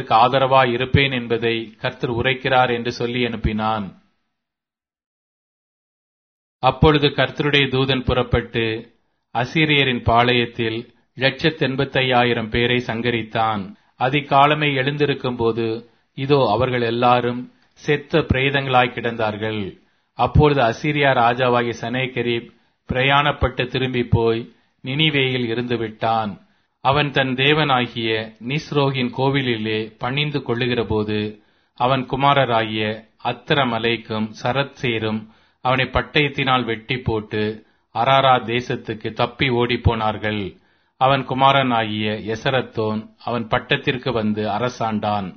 ஆதரவாய் இருப்பேன் என்பதை கர்த்தர் உரைக்கிறார் என்று சொல்லி அனுப்பினான் அப்பொழுது கர்த்தருடைய தூதன் புறப்பட்டு அசீரியரின் பாளையத்தில் லட்சத்து எண்பத்தையாயிரம் பேரை சங்கரித்தான் அதிகாலமே எழுந்திருக்கும் போது இதோ அவர்கள் எல்லாரும் செத்த பிரேதங்களாய் கிடந்தார்கள் அப்பொழுது அசீரியா ராஜாவாகிய சனேகரிப் பிரயாணப்பட்டு திரும்பி போய் நினிவேயில் இருந்து விட்டான் அவன் தன் தேவனாகிய நிஸ்ரோகின் கோவிலிலே பணிந்து கொள்ளுகிற போது அவன் குமாரராகிய அத்திரமலைக்கும் சரத்சேரும் அவனை பட்டயத்தினால் வெட்டி போட்டு அராரா தேசத்துக்கு தப்பி ஓடிப்போனார்கள் அவன் குமாரனாகிய எசரத்தோன் அவன் பட்டத்திற்கு வந்து அரசாண்டான்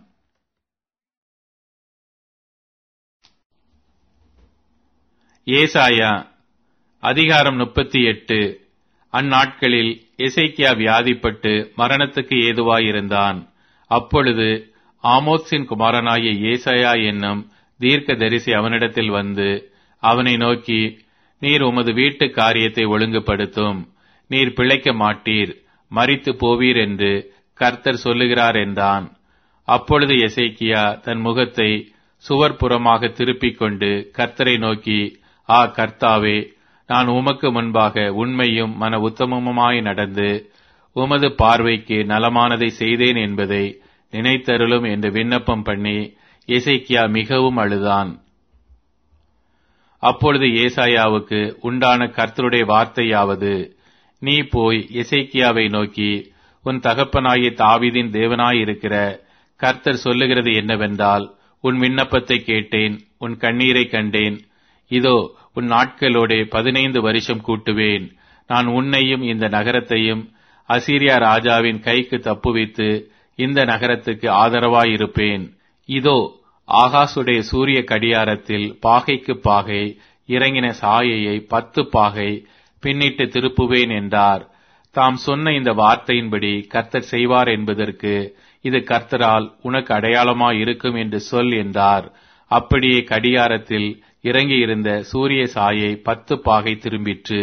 ஏசாயா அதிகாரம் முப்பத்தி எட்டு அந்நாட்களில் எசைக்கியா வியாதிப்பட்டு மரணத்துக்கு ஏதுவாயிருந்தான் அப்பொழுது ஆமோத்ஸின் குமாரனாகிய ஏசாயா என்னும் தீர்க்க தரிசி அவனிடத்தில் வந்து அவனை நோக்கி நீர் உமது வீட்டு காரியத்தை ஒழுங்குபடுத்தும் நீர் பிழைக்க மாட்டீர் மறித்து போவீர் என்று கர்த்தர் சொல்லுகிறார் என்றான் அப்பொழுது எசைக்கியா தன் முகத்தை சுவர்புறமாக திருப்பிக் கொண்டு கர்த்தரை நோக்கி ஆ கர்த்தாவே நான் உமக்கு முன்பாக உண்மையும் மன உத்தமமுமாய் நடந்து உமது பார்வைக்கு நலமானதை செய்தேன் என்பதை நினைத்தருளும் என்று விண்ணப்பம் பண்ணி எசைக்கியா மிகவும் அழுதான் அப்பொழுது ஏசாயாவுக்கு உண்டான கர்த்தருடைய வார்த்தையாவது நீ போய் எசைக்கியாவை நோக்கி உன் தகப்பனாகிய தாவிதின் தேவனாயிருக்கிற கர்த்தர் சொல்லுகிறது என்னவென்றால் உன் விண்ணப்பத்தை கேட்டேன் உன் கண்ணீரை கண்டேன் இதோ உன் நாட்களோடே பதினைந்து வருஷம் கூட்டுவேன் நான் உன்னையும் இந்த நகரத்தையும் அசீரியா ராஜாவின் கைக்கு தப்புவித்து இந்த நகரத்துக்கு ஆதரவாயிருப்பேன் இதோ ஆகாசுடைய சூரிய கடியாரத்தில் பாகைக்கு பாகை இறங்கின சாயையை பத்து பாகை பின்னிட்டு திருப்புவேன் என்றார் தாம் சொன்ன இந்த வார்த்தையின்படி கர்த்தர் செய்வார் என்பதற்கு இது கர்த்தரால் உனக்கு அடையாளமாய் இருக்கும் என்று சொல் என்றார் அப்படியே கடியாரத்தில் இறங்கியிருந்த சூரிய சாயை பத்து பாகை திரும்பிற்று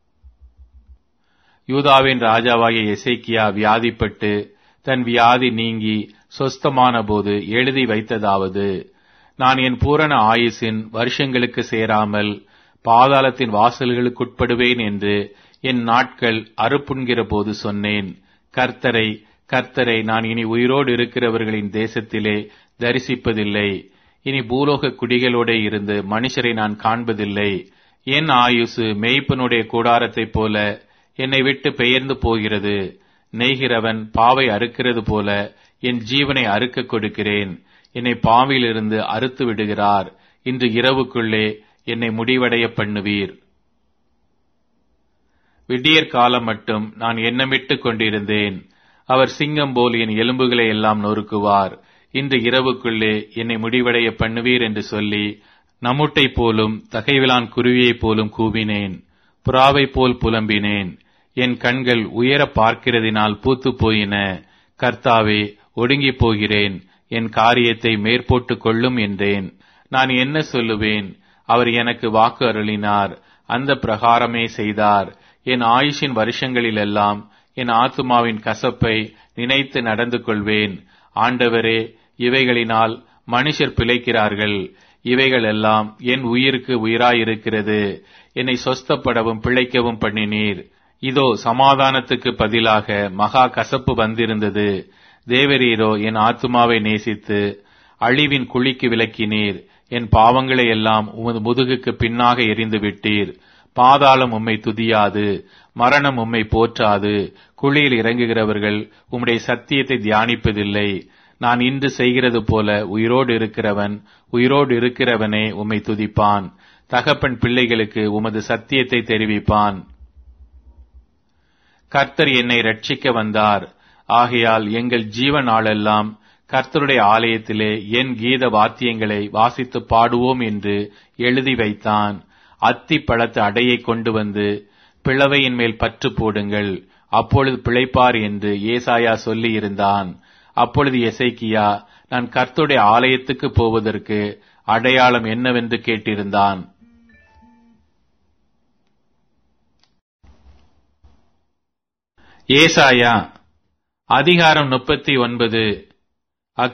யூதாவின் ராஜாவாகிய எசேக்கியா வியாதிப்பட்டு தன் வியாதி நீங்கி சொஸ்தமான போது எழுதி வைத்ததாவது நான் என் பூரண ஆயுசின் வருஷங்களுக்கு சேராமல் பாதாளத்தின் வாசல்களுக்குட்படுவேன் என்று என் நாட்கள் அறுப்புண்கிற போது சொன்னேன் கர்த்தரை கர்த்தரை நான் இனி உயிரோடு இருக்கிறவர்களின் தேசத்திலே தரிசிப்பதில்லை இனி பூலோக குடிகளோட இருந்து மனுஷரை நான் காண்பதில்லை என் ஆயுசு மெய்ப்பனுடைய கூடாரத்தைப் போல என்னை விட்டு பெயர்ந்து போகிறது நெய்கிறவன் பாவை அறுக்கிறது போல என் ஜீவனை அறுக்க கொடுக்கிறேன் என்னை பாவிலிருந்து அறுத்து விடுகிறார் இன்று இரவுக்குள்ளே என்னை முடிவடைய பண்ணுவீர் விடியற் காலம் மட்டும் நான் எண்ணமிட்டுக் கொண்டிருந்தேன் அவர் சிங்கம் போல் என் எலும்புகளை எல்லாம் நொறுக்குவார் இன்று இரவுக்குள்ளே என்னை முடிவடைய பண்ணுவீர் என்று சொல்லி நம்முட்டை போலும் தகைவிலான் குருவியைப் போலும் கூவினேன் புறாவைப் போல் புலம்பினேன் என் கண்கள் உயர பார்க்கிறதினால் பூத்து போயின கர்த்தாவே ஒடுங்கி போகிறேன் என் காரியத்தை மேற்போட்டுக் கொள்ளும் என்றேன் நான் என்ன சொல்லுவேன் அவர் எனக்கு வாக்கு அருளினார் அந்த பிரகாரமே செய்தார் என் ஆயுஷின் வருஷங்களிலெல்லாம் என் ஆத்துமாவின் கசப்பை நினைத்து நடந்து கொள்வேன் ஆண்டவரே இவைகளினால் மனுஷர் பிழைக்கிறார்கள் இவைகள் எல்லாம் என் உயிருக்கு உயிராயிருக்கிறது என்னை சொஸ்தப்படவும் பிழைக்கவும் பண்ணினீர் இதோ சமாதானத்துக்கு பதிலாக மகா கசப்பு வந்திருந்தது தேவரீரோ என் ஆத்துமாவை நேசித்து அழிவின் குழிக்கு விலக்கினீர் என் பாவங்களை எல்லாம் உமது முதுகுக்கு பின்னாக எரிந்து விட்டீர் பாதாளம் உம்மை துதியாது மரணம் உம்மை போற்றாது குழியில் இறங்குகிறவர்கள் உம்முடைய சத்தியத்தை தியானிப்பதில்லை நான் இன்று செய்கிறது போல உயிரோடு இருக்கிறவன் உயிரோடு இருக்கிறவனே உம்மை துதிப்பான் தகப்பன் பிள்ளைகளுக்கு உமது சத்தியத்தை தெரிவிப்பான் கர்த்தர் என்னை ரட்சிக்க வந்தார் ஆகையால் எங்கள் ஜீவ நாளெல்லாம் கர்த்தருடைய ஆலயத்திலே என் கீத வாத்தியங்களை வாசித்து பாடுவோம் என்று எழுதி வைத்தான் அத்தி பழத்து அடையை கொண்டு வந்து பிளவையின் மேல் பற்று போடுங்கள் அப்பொழுது பிழைப்பார் என்று ஏசாயா சொல்லி இருந்தான் அப்பொழுது எசைக்கியா நான் கர்த்தருடைய ஆலயத்துக்கு போவதற்கு அடையாளம் என்னவென்று கேட்டிருந்தான் ஏசாயா அதிகாரம் முப்பத்தி ஒன்பது